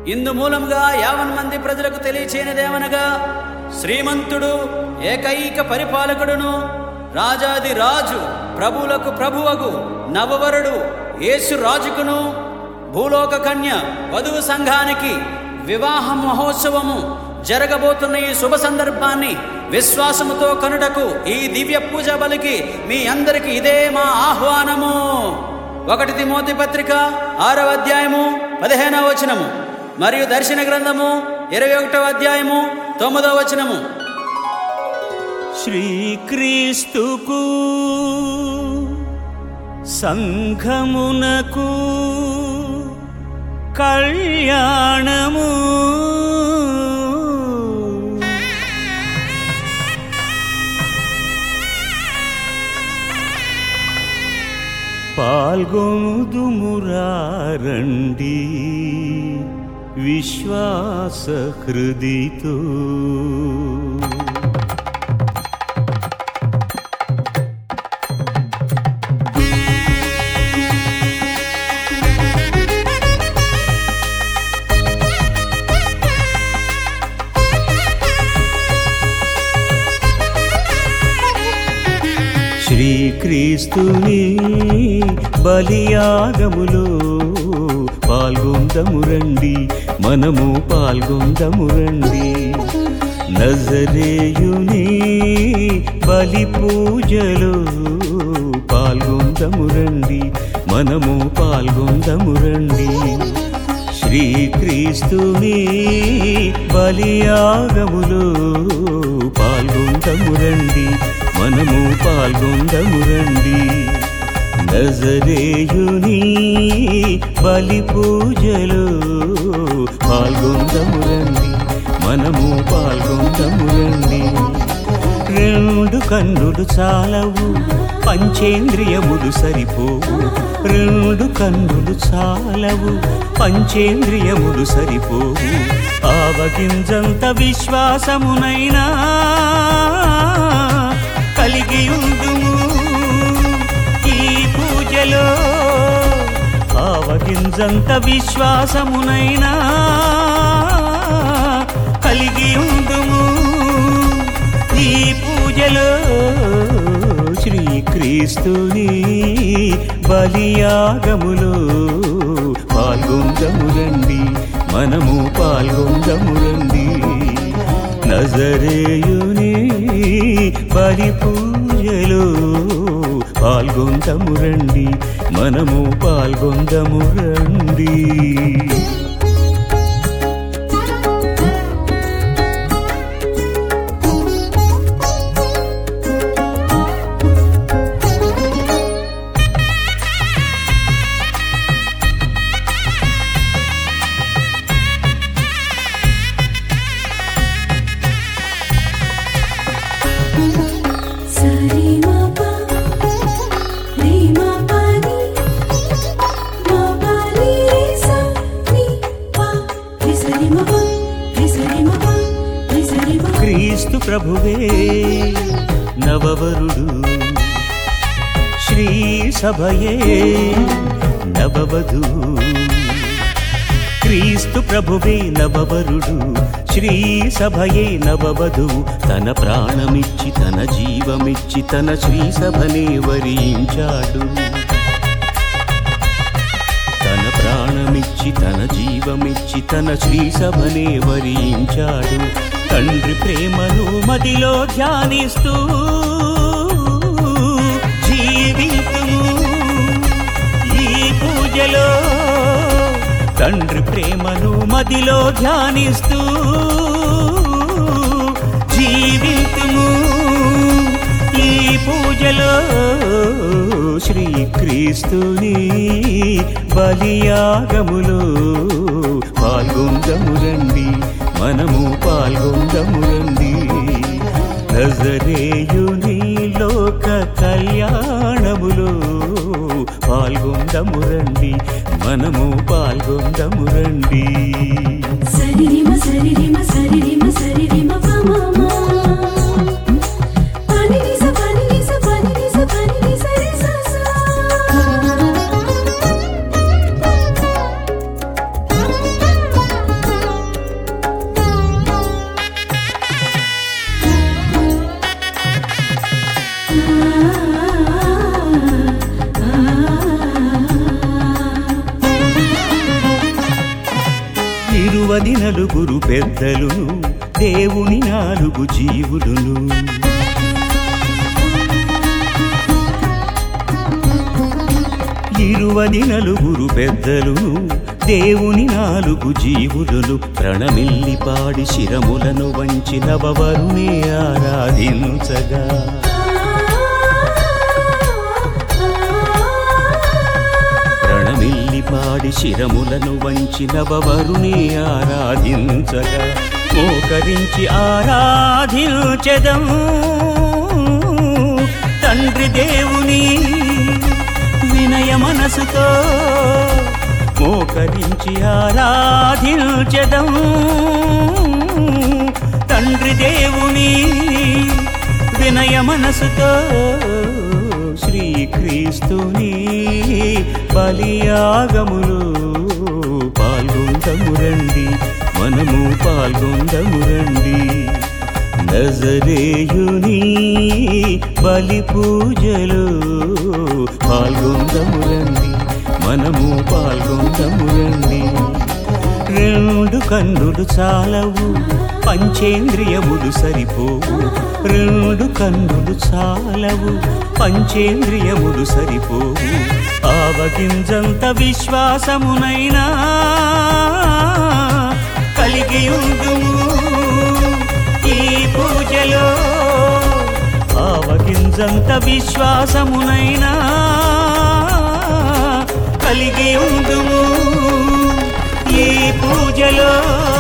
ఇందు మూలంగా యావన్ మంది ప్రజలకు తెలియచేయనిదేమనగా శ్రీమంతుడు ఏకైక పరిపాలకుడును రాజాది రాజు ప్రభువులకు ప్రభువగు నవవరుడు యేసు రాజుకును భూలోక కన్య వధువు సంఘానికి వివాహ మహోత్సవము జరగబోతున్న ఈ శుభ సందర్భాన్ని విశ్వాసముతో కనుటకు ఈ దివ్య పూజ బలికి మీ అందరికి ఇదే మా ఆహ్వానము ఒకటి తిమోతి పత్రిక ఆరవ అధ్యాయము పదిహేనవ వచనము మరియు దర్శన గ్రంథము ఇరవై ఒకటవ అధ్యాయము తొమ్మిదవ వచనము శ్రీక్రీస్తుకు సంఘమునకు కళ్యాణము పాల్గొముదుమురారండి విశ్వాస హృదితో శ్రీక్రీస్తుని బలియాగములో పాల్గొందము రండి మనము పాల్గొందము రండి నజరేయుని బలి పూజలో పాల్గొందము రండి మనము పాల్గొందము రండి శ్రీక్రీస్తుని బలియాగములో పాల్గొందము రండి మనము పాల్గొందము రండి నజరేయుని బలి పూజలో పాల్గొందము రండి మనము పాల్గొందము రండి రెండు కన్నులు చాలవు పంచేంద్రియములు సరిపోవు రెండు కన్నులు చాలవు పంచేంద్రియములు సరిపోవు ఆవగింజంత విశ్వాసమునైనా కలిగి ఉందుము ఈ పూజలో ఆవగింజంత విశ్వాసమునైనా కలిగి ఉందుము ఈ పూజలో శ్రీక్రీస్తుని బలియాగములో పాల్గొందము రండి మనము పాల్గొందము రండి నజరేయుని బలి పూజలో పాల్గొందము రండి మనము పాల్గొందము రండి సరి మా పా రే మా పా ని మా పా ని రే సా ని పా రి సరి మా పా రి సరి మా పా రి సరి మా క్రీస్తు ప్రభువే నవవరుడు శ్రీ సభయే నవవధు క్రీస్తు ప్రభువే నవవరుడు శ్రీ సభయే నవవధు తన ప్రాణమిచ్చి తన జీవమిచ్చి తన శ్రీ సభనే వరించాడు తన ప్రాణమిచ్చి తన జీవమిచ్చి తన శ్రీ సభనే వరించాడు తండ్రి ప్రేమను మదిలో ధ్యానిస్తూ జీవితుము ఈ పూజలో తండ్రి ప్రేమను మదిలో ధ్యానిస్తూ జీవితుము ఈ పూజలో శ్రీక్రీస్తుని బలియాగములో పాల్గొందము రండి మనము పాల్గొందము రండి నజరేయుని లోక కళ్యాణములో పాల్గొందము రండి మనము పాల్గొందము రండి సరి రి మ సరి రి మ సరి రి మ సరి రి మ ప మ మ పని ని స పని ని స పని ని స పని ని స రి స స ఇరువది నలుగురు పెద్దలును దేవుని నాలుగు జీవులును ఇరువది నలుగురు పెద్దలును దేవుని నాలుగు జీవులను ప్రణమిల్లి పాడి శిరములను వంచిన వరునే ఆరాధించగా ప్రణమిల్లి పాడి శిరములను వంచిన వరునే ఆరాధించగా మోకరించి ఆరాధించెదం తండ్రి దేవుని వినయ మనసుతో మోకరించి ఆరాధించెదం తండ్రి దేవుని వినయ మనసుతో శ్రీక్రీస్తుని బలియాగములు పాల్గొందము రండి మనము పాల్గొందము రండి నజరేయుని బలి పూజలో పాల్గొందము రండి మనము పాల్గొందము రండి రెండు కన్నులు చాలవు పంచేంద్రియములు సరిపోవు రెండు కన్నులు చాలవు పంచేంద్రియములు సరిపోవు ఆవగింజంత విశ్వాసమునైనా కలిగి ఉందుము ఈ పూజలో ఆవగింజంత విశ్వాసమునైనా కలిగి ఉందుము ఈ పూజలో